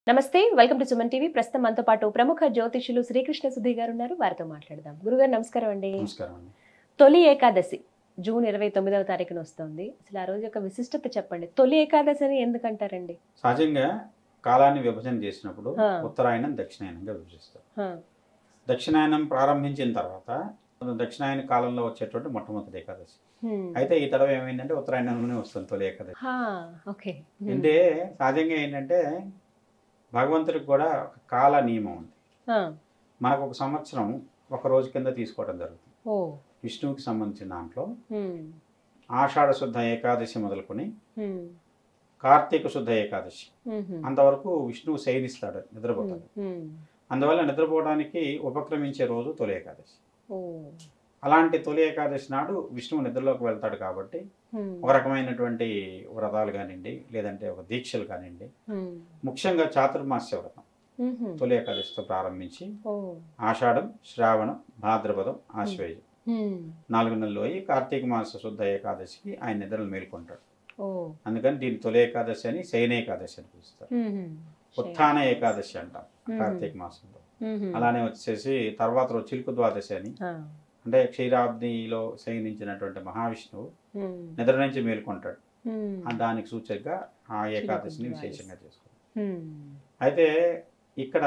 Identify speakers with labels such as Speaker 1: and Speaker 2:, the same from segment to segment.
Speaker 1: నమస్తే welcome to Suman TV ప్రస్తుతం మనతో పాటు ప్రముఖ జ్యోతిషులు శ్రీకృష్ణ సుధీ గారు ఉన్నారు వారితో మాట్లాడదాం గురుగారు నమస్కారం అండి
Speaker 2: నమస్కారం అండి
Speaker 1: తొలి ఏకాదశి జూన్ ఇరవై తొమ్మిదవ తారీఖున వస్తుంది అసలు ఆ రోజు యొక్క విశిష్టత చెప్పండి తొలి ఏకాదశి అని ఎందుకంటారండి
Speaker 2: సహజంగా కాలాన్ని విభజన చేసినప్పుడు
Speaker 1: హా.
Speaker 2: ఉత్తరాయణం దక్షిణాయనంగా విభజిస్తారు
Speaker 1: హా,
Speaker 2: దక్షిణాయనం ప్రారంభించిన తర్వాత దక్షిణాయన కాలంలో వచ్చేటువంటి మొట్టమొదటి ఏకాదశి
Speaker 1: హ్మ్.
Speaker 2: అయితే ఈ తడవ ఏమైందంటే ఉత్తరాయణంలోనే వస్తుంది తొలి ఏకాదశి
Speaker 1: హా, ఓకే హ్మ్.
Speaker 2: అంటే సహజంగా ఏంటంటే భగవంతుడికి కూడా ఒక కాల నియమం ఉంది
Speaker 1: హా,
Speaker 2: మనకు ఒక సంవత్సరం ఒక రోజు కింద తీసుకోవడం జరుగుతుంది
Speaker 1: ఓ
Speaker 2: విష్ణువుకి సంబంధించిన దాంట్లో
Speaker 1: హ్మ్,
Speaker 2: ఆషాఢ శుద్ధ ఏకాదశి మొదలుకొని
Speaker 1: హ్మ్,
Speaker 2: కార్తీక శుద్ధ ఏకాదశి
Speaker 1: హ్మ్, హ్మ్,
Speaker 2: అంతవరకు విష్ణువు శయనిస్తాడు నిద్రపోతాడు
Speaker 1: హ్మ్.
Speaker 2: అందువల్ల నిద్రపోవడానికి ఉపక్రమించే రోజు తొలి ఏకాదశి
Speaker 1: ఓ
Speaker 2: అలాంటి తొలి ఏకాదశి నాడు విష్ణువు నిద్రలోకి వెళ్తాడు కాబట్టి
Speaker 1: హ్మ్,
Speaker 2: ఒక రకమైనటువంటి వ్రతాలు కానివ్వండి లేదంటే ఒక దీక్షలు కానివ్వండి
Speaker 1: హ్మ్,
Speaker 2: ముఖ్యంగా చాతుర్మాస్య వ్రతం
Speaker 1: హ్మ్, హ్మ్.
Speaker 2: తొలి ఏకాదశితో ప్రారంభించి
Speaker 1: ఓ
Speaker 2: ఆషాఢం శ్రావణం భాద్రపదం ఆశ్వేజం
Speaker 1: హ్మ్,
Speaker 2: నాలుగు నెలలు అయ్యి కార్తీక మాస శుద్ధ ఏకాదశికి ఆయన నిద్రలు మేల్కొంటాడు
Speaker 1: ఓ
Speaker 2: అందుకని దీన్ని తొలి ఏకాదశి అని శయన ఏకాదశి అని పిలుస్తారు
Speaker 1: హ్మ్, హ్మ్.
Speaker 2: ఉత్థాన ఏకాదశి అంటాం
Speaker 1: హ్మ్.
Speaker 2: కార్తీక మాసంలో
Speaker 1: హ్మ్, హ్మ్.
Speaker 2: అలానే వచ్చేసి తర్వాత రోజు చిలుకు ద్వాదశి అని
Speaker 1: హా,
Speaker 2: అంటే క్షీరాబ్దిలో శయనించినటువంటి మహావిష్ణువు
Speaker 1: హ్మ్,
Speaker 2: నిద్ర నుంచి మేల్కొంటాడు
Speaker 1: హ్మ్.
Speaker 2: ఆ దానికి సూచకగా ఆ ఏకాదశిని
Speaker 1: ద్వాదశి.
Speaker 2: విశేషంగా చేసుకుంటాం
Speaker 1: హ్మ్.
Speaker 2: అయితే ఇక్కడ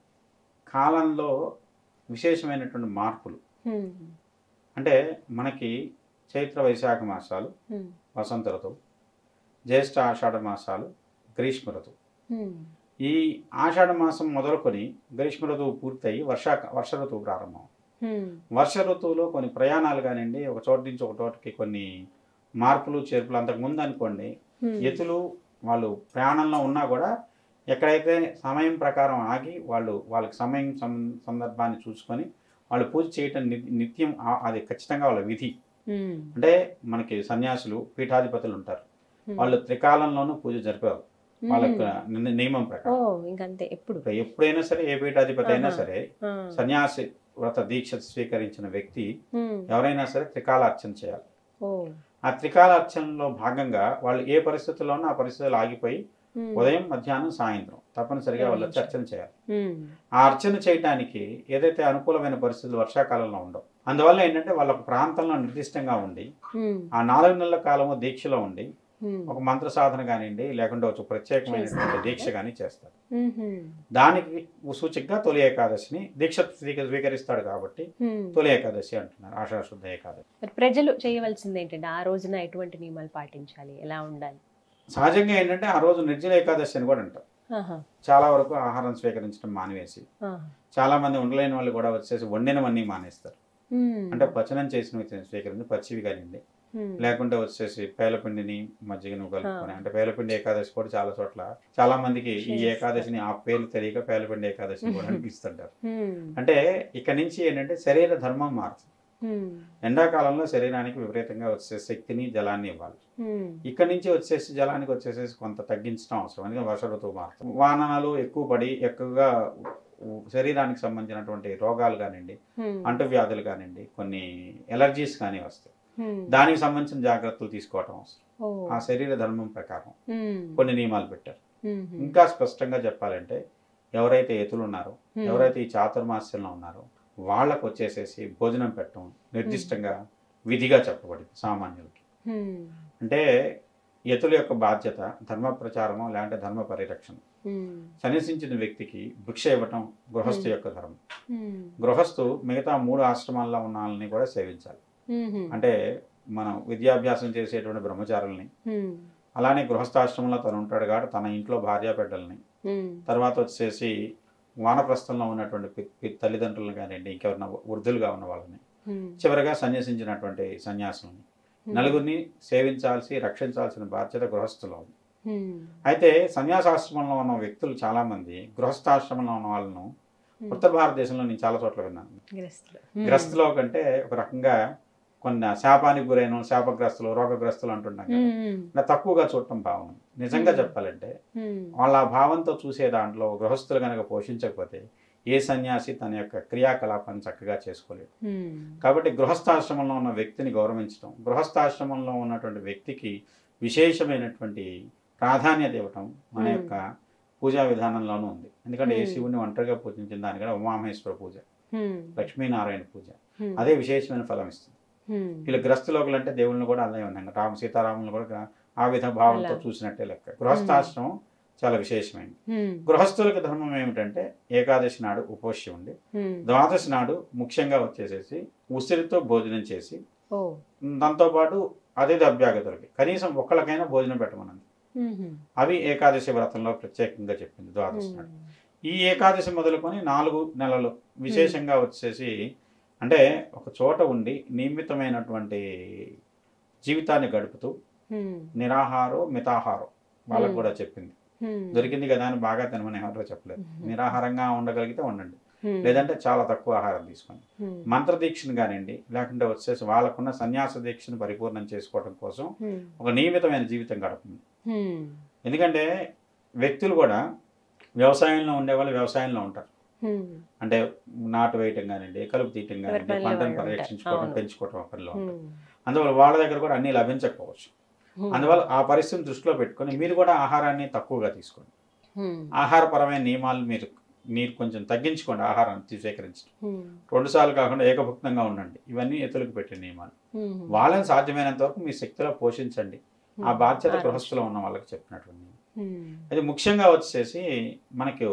Speaker 2: కాలంలో విశేషమైనటువంటి మార్పులు
Speaker 1: హ్మ్,
Speaker 2: అంటే మనకి చైత్ర వైశాఖ మాసాలు
Speaker 1: హ్మ్,
Speaker 2: వసంత ఋతువు జ్యేష్ఠ ఆషాఢ మాసాలు గ్రీష్మ ఋతువు
Speaker 1: హ్మ్.
Speaker 2: ఈ ఆషాఢ మాసం మొదలుకొని గ్రీష్మ ఋతువు పూర్తయి వర్షా వర్ష ఋతువు ప్రారంభం
Speaker 1: హ్మ్,
Speaker 2: వర్ష ఋతువులో కొన్ని ప్రయాణాలు కానివ్వండి ఒక చోటు నుంచి ఒక చోటుకి కొన్ని మార్పులు చేర్పులు అంతకు ముందు అనుకోండి
Speaker 1: హ్మ్.
Speaker 2: ఎతులు వాళ్ళు ప్రయాణంలో ఉన్నా కూడా ఎక్కడైతే సమయం ప్రకారం ఆగి వాళ్ళు వాళ్ళకి సమయం సం- సందర్భాన్ని చూసుకొని వాళ్ళు పూజ చేయటం ని- నిత్యం ఆ- అది ఖచ్చితంగా వాళ్ళ విధి
Speaker 1: హ్మ్,
Speaker 2: అంటే మనకి సన్యాసులు పీఠాధిపతులు ఉంటారు
Speaker 1: హ్మ్.
Speaker 2: వాళ్ళు త్రికాలంలోనూ పూజ జరిపారు వాళ్ళ యొక్క
Speaker 1: హ్మ్.
Speaker 2: ని- నియమం
Speaker 1: ఓ
Speaker 2: ప్రకారం
Speaker 1: ఇంకంతే ఎప్పుడు
Speaker 2: ఇప్పుడు ఎప్పుడైనా సరే ఏ పీఠాధిపతి అయినా
Speaker 1: ఆహా.
Speaker 2: సరే
Speaker 1: ఆ.
Speaker 2: సన్యాసి వ్రత దీక్ష స్వీకరించిన వ్యక్తి
Speaker 1: హ్మ్.
Speaker 2: ఎవరైనా సరే త్రికాల అర్చన చేయాలి
Speaker 1: ఓ
Speaker 2: ఆ త్రికాల అర్చనలో భాగంగా వాళ్ళు ఏ పరిస్థితుల్లోనూ ఆ పరిస్థితులు ఆగిపోయి
Speaker 1: హ్మ్.
Speaker 2: ఉదయం మధ్యాహ్నం సాయంత్రం తప్పనిసరిగా వాళ్ళు వచ్చి
Speaker 1: నిమిషాలు.
Speaker 2: అర్చన చేయాలి
Speaker 1: హ్మ్.
Speaker 2: ఆ అర్చన చేయడానికి ఏదైతే అనుకూలమైన పరిస్థితులు వర్షాకాలంలో ఉండవు అందువల్ల ఏంటంటే వాళ్ళ ఒక ప్రాంతంలో నిర్దిష్టంగా ఉండి
Speaker 1: హ్మ్.
Speaker 2: ఆ నాలుగు నెలల కాలము దీక్షలో ఉండి
Speaker 1: హ్మ్.
Speaker 2: ఒక మంత్ర సాధన కానివ్వండి లేకుంటే ఒక ప్రత్యేకమైనటువంటి
Speaker 1: చేస్తారు.
Speaker 2: దీక్ష కానీ చేస్తారు
Speaker 1: హ్మ్.
Speaker 2: దానికి సూచికగా తొలి ఏకాదశిని దీక్ష స్వీక- స్వీకరిస్తాడు కాబట్టి
Speaker 1: హ్మ్.
Speaker 2: తొలి ఏకాదశి అంటున్నారు ఆషాఢ శుద్ధ ఏకాదశి
Speaker 1: మరి ప్రజలు చేయవలసింది ఏంటంటే ఆ రోజున ఎటువంటి నియమాలు పాటించాలి ఎలా ఉండాలి
Speaker 2: సహజంగా ఏంటంటే ఆ రోజు నిర్జల ఏకాదశి అని కూడా అంటారు
Speaker 1: ఆహా.
Speaker 2: చాలా వరకు ఆహారం స్వీకరించడం మానివేసి
Speaker 1: ఆహా.
Speaker 2: చాలా మంది ఉండలేని వాళ్ళు కూడా వచ్చేసి వండినవన్నీ మానేస్తారు
Speaker 1: హ్మ్.
Speaker 2: అంటే పచనం చేసినవి స్వీకరించి పచ్చివి కానివ్వండి
Speaker 1: హ్మ్.
Speaker 2: లేకుంటే వచ్చేసి పేలపిండిని మజ్జిగను కలుపుకొని అంటే పేలపిండి ఏకాదశి కూడా చాలా చోట్ల చాలా మందికి ఈ
Speaker 1: చేస్తారు.
Speaker 2: ఏకాదశిని ఆ పేర్లు తెలియక పేలపిండి ఏకాదశిని కూడా అనిపిస్తుంటారు
Speaker 1: హ్మ్.
Speaker 2: అంటే ఇక్కడ నుంచి ఏంటంటే శరీర ధర్మం మారుతుంది
Speaker 1: హ్మ్.
Speaker 2: ఎండాకాలంలో శరీరానికి విపరీతంగా వచ్చే శక్తిని జలాన్ని ఇవ్వాలి
Speaker 1: హ్మ్.
Speaker 2: ఇక్కడ నుంచి వచ్చేసి జలానికి వచ్చేసేసి కొంత తగ్గించడం అవసరం ఎందుకంటే వర్ష ఋతువు మారుతుంది వాననాలు ఎక్కువ పడి ఎక్కువగా ఉ- శరీరానికి సంబంధించినటువంటి రోగాలు కానివ్వండి
Speaker 1: హ్మ్.
Speaker 2: అంటువ్యాధులు కానివ్వండి కొన్ని ఎలర్జీస్ కానీ వస్తాయి
Speaker 1: హ్మ్.
Speaker 2: దానికి సంబంధించిన జాగ్రత్తలు తీసుకోవటం అవసరం
Speaker 1: ఓ.
Speaker 2: ఆ శరీర ధర్మం ప్రకారం
Speaker 1: హ్మ్.
Speaker 2: కొన్ని నియమాలు పెట్టారు
Speaker 1: హ్మ్. హ్మ్.
Speaker 2: ఇంకా స్పష్టంగా చెప్పాలంటే ఎవరైతే ఎతులు ఉన్నారో
Speaker 1: హ్మ్.
Speaker 2: ఎవరైతే ఈ చాతుర్మాస్యంలో ఉన్నారో వాళ్ళకు వచ్చేసేసి భోజనం పెట్టడం నిర్దిష్టంగా విధిగా చెప్పబడింది సామాన్యులకి
Speaker 1: హ్మ్.
Speaker 2: అంటే ఎతుల యొక్క బాధ్యత ధర్మ ప్రచారము లేదంటే ధర్మ పరిరక్షణ
Speaker 1: హ్మ్.
Speaker 2: సన్యసించిన వ్యక్తికి భిక్ష ఇవ్వటం గృహస్థు యొక్క ధర్మం
Speaker 1: హ్మ్.
Speaker 2: గృహస్థు మిగతా మూడు ఆశ్రమాల్లో ఉన్న వాళ్ళని కూడా సేవించాలి
Speaker 1: హ్మ్.
Speaker 2: అంటే మనం విద్యాభ్యాసం చేసేటువంటి బ్రహ్మచారుల్ని
Speaker 1: హ్మ్.
Speaker 2: అలానే గృహస్థాశ్రమంలో తను ఉంటాడు కాబట్టి తన ఇంట్లో భార్యా బిడ్డల్ని
Speaker 1: హ్మ్.
Speaker 2: తర్వాత వచ్చేసి వానప్రస్థంలో ఉన్నటువంటి పి- పి- తల్లిదండ్రులను కానివ్వండి ఇంకెవరన్నా వృద్ధులుగా ఉన్న వాళ్ళని
Speaker 1: హ్మ్.
Speaker 2: చివరిగా సన్యసించినటువంటి సన్యాసుల్ని నలుగురిని సేవించాల్సి రక్షించాల్సిన బాధ్యత గృహస్థులో ఉంది
Speaker 1: హ్మ్.
Speaker 2: అయితే సన్యాసాశ్రమంలో ఉన్న వ్యక్తులు చాలా మంది గృహస్థాశ్రమంలో ఉన్న వాళ్ళను
Speaker 1: హ్మ్.
Speaker 2: ఉత్తర భారతదేశంలో నేను చాలా చోట్ల విన్నాను
Speaker 1: గ్రస్తులు.
Speaker 2: గ్రస్తులో కంటే ఒక రకంగా కొన్ని శాపానికి గురైన శాపగ్రస్తులు రోగగ్రస్తులు అంటుంటాం కదా
Speaker 1: హ్మ్.
Speaker 2: ఇలా తక్కువగా చూడటం భావన నిజంగా
Speaker 1: Hmm.
Speaker 2: చెప్పాలంటే
Speaker 1: హ్మ్.
Speaker 2: వాళ్ళ ఆ భావంతో చూసే దాంట్లో గృహస్థులు కనుక పోషించకపోతే ఏ సన్యాసి తన యొక్క క్రియాకలాపాన్ని చక్కగా చేసుకోలేడు
Speaker 1: హ్మ్.
Speaker 2: కాబట్టి గృహస్థాశ్రమంలో ఉన్న వ్యక్తిని గౌరవించడం గృహస్థాశ్రమంలో ఉన్నటువంటి వ్యక్తికి విశేషమైనటువంటి ప్రాధాన్యత ఇవ్వటం మన
Speaker 1: Hmm.
Speaker 2: యొక్క పూజా విధానంలోనూ ఉంది ఎందుకంటే ఈ
Speaker 1: Hmm.
Speaker 2: శివుని ఒంటరిగా పూజించిన దాని కూడా ఉమామహేశ్వర పూజ
Speaker 1: హ్మ్.
Speaker 2: లక్ష్మీనారాయణ పూజ
Speaker 1: హ్మ్.
Speaker 2: అదే విశేషమైన ఫలం ఇస్తుంది
Speaker 1: హ్మ్.
Speaker 2: వీళ్ళు గ్రస్తులోకులు అంటే దేవుళ్ళని కూడా అలాగే ఉన్నాయి రామ సీతారాములు కూడా గ్ర- ఆ విధ భావంతో
Speaker 1: అలా.
Speaker 2: చూసినట్టే లెక్క గృహస్థాశ్రమం చాలా విశేషమైనది
Speaker 1: హ్మ్.
Speaker 2: గృహస్థులకు ధర్మం ఏమిటంటే ఏకాదశి నాడు ఉపవసి ఉండి
Speaker 1: హ్మ్.
Speaker 2: ద్వాదశి నాడు ముఖ్యంగా వచ్చేసేసి ఉసిరితో భోజనం చేసి
Speaker 1: ఓ
Speaker 2: దాంతోపాటు అతిథి అభ్యాగతులకి కనీసం ఒక్కళ్ళకైనా భోజనం పెట్టమన్నది
Speaker 1: హ్మ్.
Speaker 2: అవి ఏకాదశి వ్రతంలో ప్రత్యేకంగా చెప్పింది ద్వాదశి నాడు
Speaker 1: హ్మ్.
Speaker 2: ఈ ఏకాదశి మొదలుకొని నాలుగు నెలలు విశేషంగా వచ్చేసి అంటే ఒక చోట ఉండి నియమితమైనటువంటి జీవితాన్ని గడుపుతూ
Speaker 1: హ్మ్.
Speaker 2: నిరాహారో మితాహారో వాళ్ళకు
Speaker 1: Hmm.
Speaker 2: కూడా చెప్పింది
Speaker 1: హ్మ్.
Speaker 2: దొరికింది కదా అని బాగా తినమని ఎవరో చెప్పలేదు
Speaker 1: Hmm.
Speaker 2: నిరాహారంగా ఉండగలిగితే ఉండండి
Speaker 1: హ్మ్.
Speaker 2: లేదంటే చాలా తక్కువ ఆహారం తీసుకోండి
Speaker 1: హ్మ్.
Speaker 2: మంత్ర దీక్షను కానివ్వండి లేకుంటే వచ్చేసి వాళ్ళకున్న సన్యాస దీక్షను పరిపూర్ణం చేసుకోవడం కోసం
Speaker 1: హ్మ్.
Speaker 2: ఒక నియమితమైన జీవితం గడపండి
Speaker 1: హ్మ్.
Speaker 2: ఎందుకంటే వ్యక్తులు కూడా వ్యవసాయంలో ఉండేవాళ్ళు వ్యవసాయంలో ఉంటారు
Speaker 1: హ్మ్.
Speaker 2: అంటే నాటు వేయటం కానివ్వండి కలుపు తీయటం కానివ్వండి
Speaker 1: పనిలో
Speaker 2: పంటను
Speaker 1: వాళ్ళు
Speaker 2: పరిరక్షించుకోవడం
Speaker 1: ఉంటారు.
Speaker 2: పెంచుకోవడం ఒక పనిలో ఉంటారు
Speaker 1: హ్మ్.
Speaker 2: అందువల్ల వాళ్ళ దగ్గర కూడా అన్ని లభించకపోవచ్చు
Speaker 1: హ్మ్.
Speaker 2: అందువల్ల ఆ పరిస్థితిని దృష్టిలో పెట్టుకొని మీరు కూడా ఆహారాన్ని తక్కువగా తీసుకోండి
Speaker 1: హ్మ్.
Speaker 2: ఆహారపరమైన నియమాలు మీరు మీరు కొంచెం తగ్గించుకోండి ఆహారాన్ని స్వీకరించడం
Speaker 1: హ్మ్.
Speaker 2: రెండు సార్లు కాకుండా ఏకభుక్తంగా ఉండండి ఇవన్నీ ఎతులకు పెట్టే నియమాలు
Speaker 1: హ్మ్.
Speaker 2: వాళ్ళని సాధ్యమైనంత వరకు మీ శక్తిలో పోషించండి ఆ బాధ్యత
Speaker 1: ఆ రోజు.
Speaker 2: గృహస్థులో ఉన్న వాళ్ళకి చెప్పినటువంటి
Speaker 1: హ్మ్.
Speaker 2: అది ముఖ్యంగా వచ్చేసి మనకు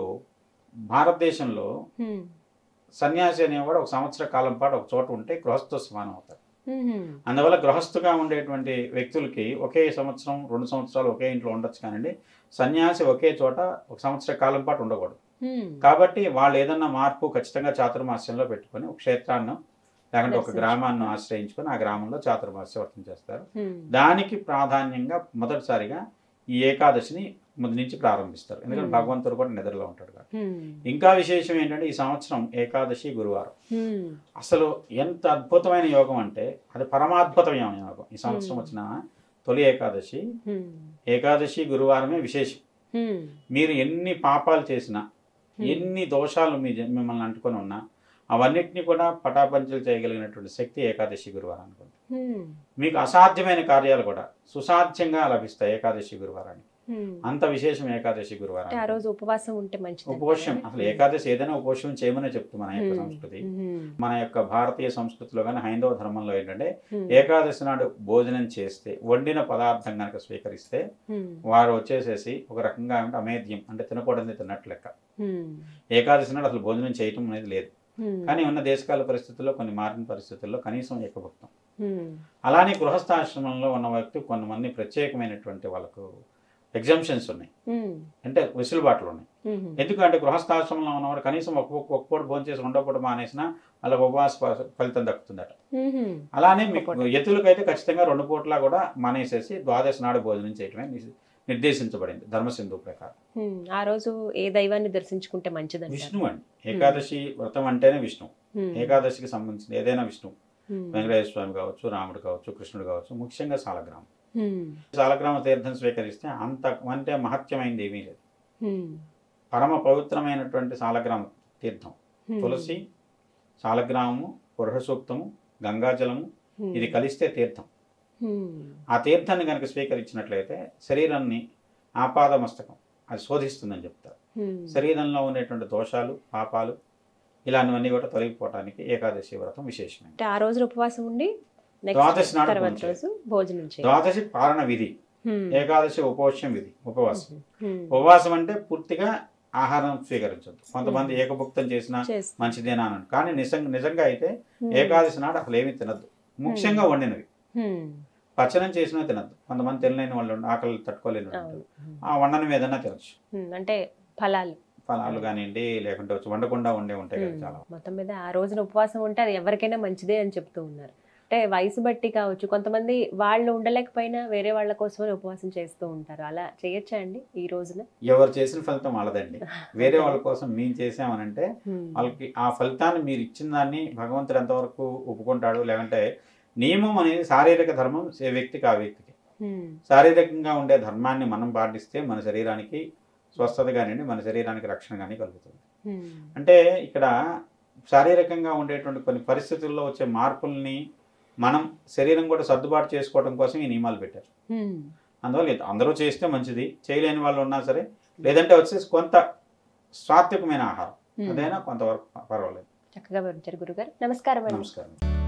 Speaker 2: భారతదేశంలో
Speaker 1: హ్మ్.
Speaker 2: సన్యాసి అనేవాడు ఒక సంవత్సర కాలం పాటు ఒక చోట ఉంటే గృహస్థు సమానం అవుతారు
Speaker 1: హ్మ్.
Speaker 2: అందువల్ల గృహస్థుగా ఉండేటువంటి వ్యక్తులకి ఒకే సంవత్సరం రెండు సంవత్సరాలు ఒకే ఇంట్లో ఉండొచ్చు కానండి సన్యాసి ఒకే చోట ఒక సంవత్సర కాలం పాటు ఉండకూడదు
Speaker 1: హ్మ్.
Speaker 2: కాబట్టి వాళ్ళు ఏదన్నా మార్పు ఖచ్చితంగా చాతుర్మాస్యంలో పెట్టుకొని ఒక క్షేత్రాన్ని లేకుంటే ఒక
Speaker 1: దర్శించుకుంటారు.
Speaker 2: గ్రామాన్ని ఆశ్రయించుకొని ఆ గ్రామంలో చాతుర్మాస్య వర్తం చేస్తారు
Speaker 1: హ్మ్.
Speaker 2: దానికి ప్రాధాన్యంగా మొదటిసారిగా ఈ ఏకాదశిని ముందు నుంచి ప్రారంభిస్తారు ఎందుకంటే
Speaker 1: Hmm.
Speaker 2: భగవంతుడు కూడా నిద్రలో ఉంటాడు కాబట్టి
Speaker 1: హ్మ్.
Speaker 2: ఇంకా విశేషం ఏంటంటే ఈ సంవత్సరం ఏకాదశి గురువారం
Speaker 1: హ్మ్.
Speaker 2: అసలు ఎంత అద్భుతమైన యోగం అంటే అది పరమాద్భుతమైన యోగం ఈ సంవత్సరం
Speaker 1: Hmm.
Speaker 2: వచ్చిన తొలి ఏకాదశి
Speaker 1: హ్మ్.
Speaker 2: ఏకాదశి గురువారమే విశేషం
Speaker 1: హ్మ్.
Speaker 2: మీరు ఎన్ని పాపాలు చేసినా
Speaker 1: Hmm.
Speaker 2: ఎన్ని దోషాలు మీ జ- మిమ్మల్ని అంటుకొని ఉన్నా అవన్నిటిని కూడా పటాపంచలు చేయగలిగినటువంటి శక్తి ఏకాదశి గురువారం అనుకుంది
Speaker 1: హ్మ్.
Speaker 2: మీకు అసాధ్యమైన కార్యాలు కూడా సుసాధ్యంగా లభిస్తాయి ఏకాదశి గురువారానికి
Speaker 1: హ్మ్.
Speaker 2: అంత విశేషం ఏకాదశి
Speaker 1: అంటే ఆ
Speaker 2: గురువారం
Speaker 1: రోజు ఉపవాసం ఉంటే మంచిది
Speaker 2: ఉపవశం అసలు ఏకాదశి ఏదైనా ఉపవశం చేయమనే చెప్తుంది మన యొక్క
Speaker 1: హ్మ్.
Speaker 2: సంస్కృతి
Speaker 1: హ్మ్.
Speaker 2: మన యొక్క భారతీయ సంస్కృతిలో కానీ హైందవ ధర్మంలో ఏంటంటే
Speaker 1: హ్మ్.
Speaker 2: ఏకాదశి నాడు భోజనం చేస్తే వండిన పదార్థం కనుక స్వీకరిస్తే
Speaker 1: హ్మ్.
Speaker 2: వారు వచ్చేసేసి ఒక రకంగా అంటే అమేధ్యం అంటే తినకూడదు తిన్నట్లు లెక్క
Speaker 1: హ్మ్.
Speaker 2: ఏకాదశి నాడు అసలు భోజనం చేయటం అనేది లేదు
Speaker 1: హ్మ్.
Speaker 2: కానీ ఉన్న దేశకాల పరిస్థితుల్లో కొన్ని మారిన పరిస్థితుల్లో కనీసం ఏకభక్తం
Speaker 1: హ్మ్.
Speaker 2: అలానే గృహస్థాశ్రమంలో ఉన్న వ్యక్తి కొంతమంది ప్రత్యేకమైనటువంటి వాళ్ళకు ఎగ్జామ్షన్స్ ఉన్నాయి
Speaker 1: హ్మ్.
Speaker 2: అంటే వెసులుబాట్లు ఉన్నాయి
Speaker 1: హ్మ్.
Speaker 2: ఎందుకంటే గృహస్థాశ్రమంలో ఉన్నవాడు కనీసం ఒక పూట ఒక పూట భోజనం చేసి రెండో పూట మానేసినా వాళ్ళకి ఉపవాస ఫ- ఫలితం దక్కుతుందట
Speaker 1: హ్మ్.
Speaker 2: అలానే
Speaker 1: ఒక
Speaker 2: మీకు
Speaker 1: పూట.
Speaker 2: ఎత్తులకైతే ఖచ్చితంగా రెండు పూట్ల కూడా మానేసేసి ద్వాదశి నాడు భోజనం చేయటమే ని- నిర్దేశించబడింది ధర్మసింధు ప్రకారం
Speaker 1: హ్మ్. ఆ రోజు ఏ దైవాన్ని దర్శించుకుంటే మంచిదంటారు
Speaker 2: విష్ణు అండి ఏకాదశి వ్రతం అంటేనే విష్ణు
Speaker 1: హ్మ్.
Speaker 2: ఏకాదశికి సంబంధించిన ఏదైనా విష్ణు
Speaker 1: హ్మ్.
Speaker 2: వెంకటేశ్వర స్వామి కావచ్చు రాముడు కావచ్చు కృష్ణుడు కావచ్చు ముఖ్యంగా సాలగ్రామం
Speaker 1: హ్మ్.
Speaker 2: సాలగ్రామ తీర్థం స్వీకరిస్తే అంత అంటే మహత్యమైంది ఏమీ లేదు
Speaker 1: హ్మ్.
Speaker 2: పరమ పవిత్రమైనటువంటి సాలగ్రామ తీర్థం
Speaker 1: హ్మ్.
Speaker 2: తులసి సాలగ్రామము పురుష సూక్తము గంగాజలము
Speaker 1: హ్మ్.
Speaker 2: ఇది కలిస్తే తీర్థం
Speaker 1: హ్మ్.
Speaker 2: ఆ తీర్థాన్ని కనుక స్వీకరించినట్లయితే శరీరాన్ని ఆపాదమస్తకం అది శోధిస్తుందని చెప్తారు
Speaker 1: హ్మ్.
Speaker 2: శరీరంలో ఉండేటువంటి దోషాలు పాపాలు ఇలాంటివన్నీ కూడా తొలగిపోవటానికి ఏకాదశి వ్రతం విశేషమైనది
Speaker 1: అంటే ఆ రోజు ఉపవాసం ఉండి
Speaker 2: ద్వాదశి
Speaker 1: నెక్స్ట్
Speaker 2: నాడు
Speaker 1: తర్వాత
Speaker 2: భోజనం
Speaker 1: రోజు భోజనం చేయాలి
Speaker 2: ద్వాదశి పాలన విధి
Speaker 1: హ్మ్.
Speaker 2: ఏకాదశి ఉపవాసం విధి ఉపవాసం
Speaker 1: హ్మ్.
Speaker 2: ఉపవాసం అంటే పూర్తిగా ఆహారం స్వీకరించద్దు కొంతమంది ఏకభుక్తం చేసినా
Speaker 1: చేస్తా.
Speaker 2: మంచిదేనా అని కానీ నిజంగా నిజంగా అయితే
Speaker 1: హ్మ్.
Speaker 2: ఏకాదశి నాడు అసలు ఏమీ తినద్దు ముఖ్యంగా వండినవి
Speaker 1: హ్మ్.
Speaker 2: పచ్చనం చేసినా తినద్దు కొంతమంది తినలేని వాళ్ళు ఉండి- ఆకలి తట్టుకోలేని వాళ్ళు
Speaker 1: అవును.
Speaker 2: ఉంటారు. ఆ వండనం ఏదైనా తినచ్చు
Speaker 1: హ్మ్. అంటే ఫలాలు
Speaker 2: ఫలాలు కానివ్వండి లేకుంటే వచ్చి వండకుండా ఉండే ఉంటాయి కదా
Speaker 1: హ్మ్.
Speaker 2: చాలా
Speaker 1: మొత్తం మీద ఆ రోజున ఉపవాసం ఉంటే అది ఎవరికైనా మంచిదే అని చెప్తూ ఉన్నారు అంటే వయసు బట్టి కావచ్చు కొంతమంది వాళ్ళు ఉండలేకపోయినా వేరే వాళ్ళ కోసమని ఉపవాసం చేస్తూ ఉంటారు అలా చేయొచ్చా అండి ఈ రోజున
Speaker 2: ఎవరు చేసిన ఫలితం వాళ్ళదండి వేరే వాళ్ళ కోసం మేము చేసామనంటే
Speaker 1: హ్మ్.
Speaker 2: వాళ్ళకి ఆ ఫలితాన్ని మీరు ఇచ్చిన దాన్ని భగవంతుడు ఎంతవరకు ఒప్పుకుంటాడు లేదంటే నియమం అనేది శారీరక ధర్మం ఏ వ్యక్తికి ఆ వ్యక్తికి
Speaker 1: హ్మ్.
Speaker 2: శారీరకంగా ఉండే ధర్మాన్ని మనం పాటిస్తే మన శరీరానికి స్వస్థత కానివ్వండి మన శరీరానికి రక్షణ కానీ కలుగుతుంది
Speaker 1: హ్మ్.
Speaker 2: అంటే ఇక్కడ శారీరకంగా ఉండేటువంటి కొన్ని పరిస్థితుల్లో వచ్చే మార్పుల్ని మనం శరీరం కూడా సర్దుబాటు చేసుకోవడం కోసం ఈ నియమాలు పెట్టారు
Speaker 1: హ్మ్.
Speaker 2: అందువల్ల ఇది అందరూ చేస్తే మంచిది చేయలేని వాళ్ళు ఉన్నా సరే లేదంటే వచ్చేసి కొంత సాత్వికమైన ఆహారం
Speaker 1: ఉమ్.
Speaker 2: అదైనా కొంతవరకు పర్వాలేదు
Speaker 1: చక్కగా వివరించారు గురుగారు నమస్కారం అండి
Speaker 2: నమస్కారం